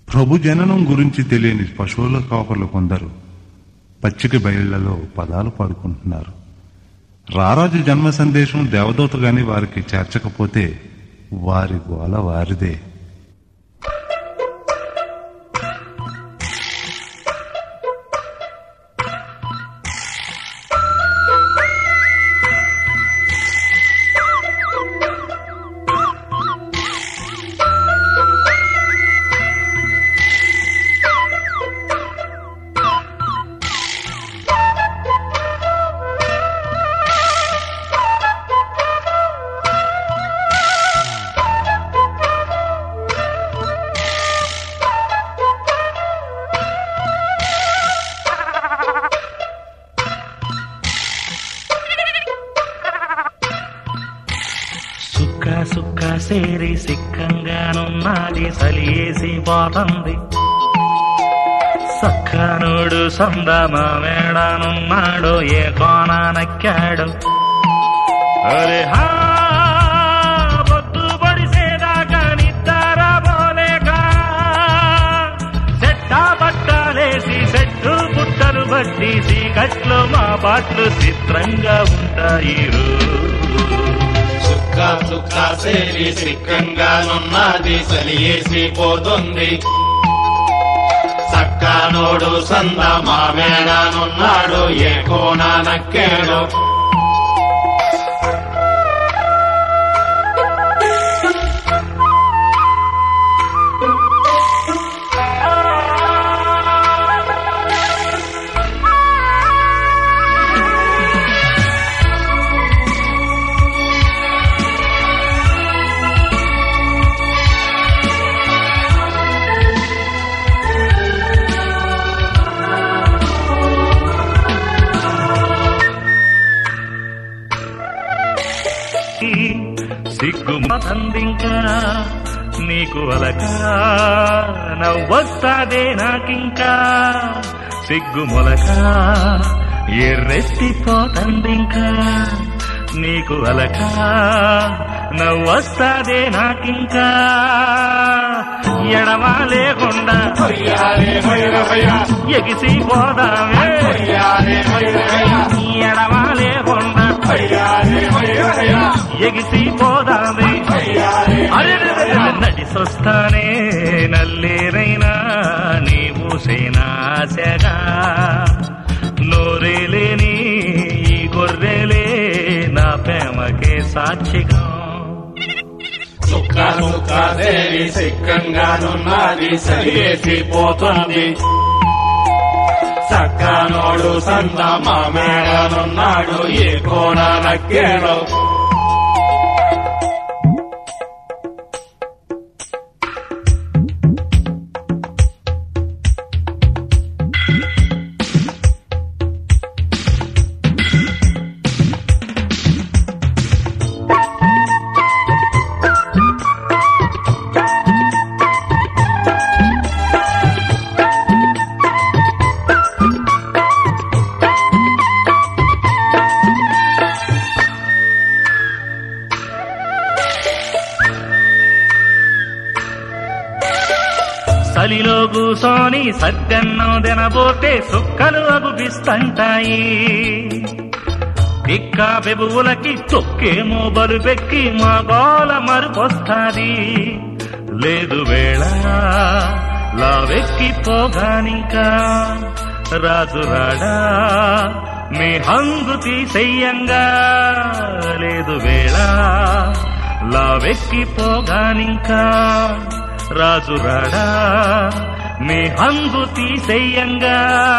ప్రభు జననం గురించి తెలియని పశువుల కాపర్లు కొందరు పచ్చిక బయళ్లలో పదాలు పాడుకుంటున్నారు రారాజు జన్మ సందేశం దేవదూత గాని వారికి చేర్చకపోతే వారి గోల వారిదే సుక్క సుక్క సేరి సిక్కంగానున్నది సలియేసి పోతంది సక్కనుడు సందమ మేడనున్నాడు ఏ కోన నక్కాడు అరే హా పొద్దు పొడిసేదాకా నిద్ర పోలేక సెట్టా బట్టాలేసి సెట్టు పుట్టలు బట్టి సీకట్లో మా పాటలు చిత్రంగా ఉంటాయి రో. సుక్క సుక్క సేరి సిక్కంగానున్నది సలియేసి పోతుంది సక్కానోడు సంద మామేడానున్నాడు ఏ కోన నక్కేడు సిగ్గు మతందింకా నీకు అలక నవ్వొస్తాదే నాకింకా సిగ్గు మొలక ఎర్రెత్తిపోతందింకా నీకు అలక నవ్వొస్తాదే నాకింకా ఎడమా లేకుండా హొయ్యారే హొయ్యర హొయ్య, ఎగిసి పోదామే హొయ్యారే హొయ్యర హొయ్య, ఎడమా లేకుండా హొయ్యారే హొయ్యర హొయ్య, ఎగిసి పోదామే హొయ్యారే నడిసొస్తానే నల్లేరైనా నీవు సేనాశగా నోరేలేని ఈ గొర్రెలే నా ప్రేమకే సాక్షిగా సుక్క సుక్క సేరి సిక్కంగానున్నది సలియేసి పోతుంది సక్కానోడు సంద మామేడానున్నాడు ఏ కోన నక్కేడు సలిలో కూసోని సత్యన్నం తినబోతే సుక్కలు అగుపిస్తంటాయి పిక్క పెబువులకి తొక్కేమో బలుపెక్కి మా గోల మరుపొస్తాది లేదు వేళ లావెక్కి పోగానింకా రాజు రాడా మీ హంగు తీసెయ్యంగా లేదు వేళ లావెక్కి పోగానింకా రాజు రాడా మీ హంగు తీసెయ్యంగా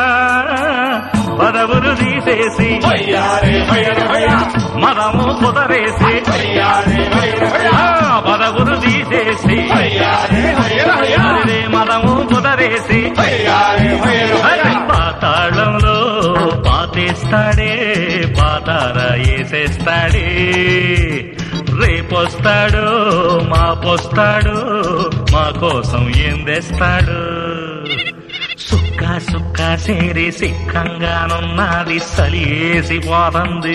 పదవులు తీసేసి హొయ్యారే హొయ్యర హొయ్య, మదము కుదరేసి హొయ్యారే హొయ్యర హొయ్య, ఆ పదవులు తీసేసి హొయ్యారే హొయ్యర హొయ్య, అరే మదము కుదరేసి హొయ్యారే హొయ్యర హొయ్య. అరే పాతాళంలో పాతేస్తాడే పాతార వేసేస్తాడే రేపొస్తాడు మాపొస్తాడు మా కోసం ఏం తెస్తాడు సుక్క సుక్క సేరి సిక్కంగానున్నది సలియేసి పోతంది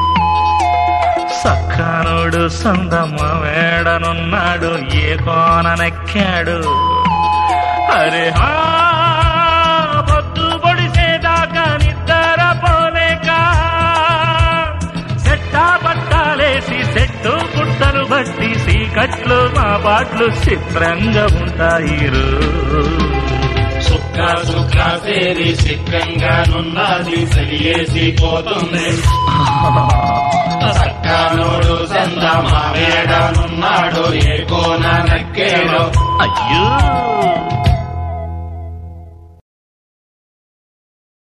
సక్కనుడు సందమ్మ వేడనున్నాడు ఏ కోన నెక్కాడు అరే హా పొద్దు పొడిసేదాకా నిద్ర పోలేక సెట్టా పట్టాలేసి సెట్టు పుట్టలు బట్టి సీకట్లు మా పాటలు చిత్రంగా ఉంటాయి రో. సుక్క సుక్క సేరి సిక్కంగా నున్నది సరియేసి పోతుంది సక్కనోడు చంద మా వేడనున్నాడు ఏ కోన నక్కేలో అయ్యో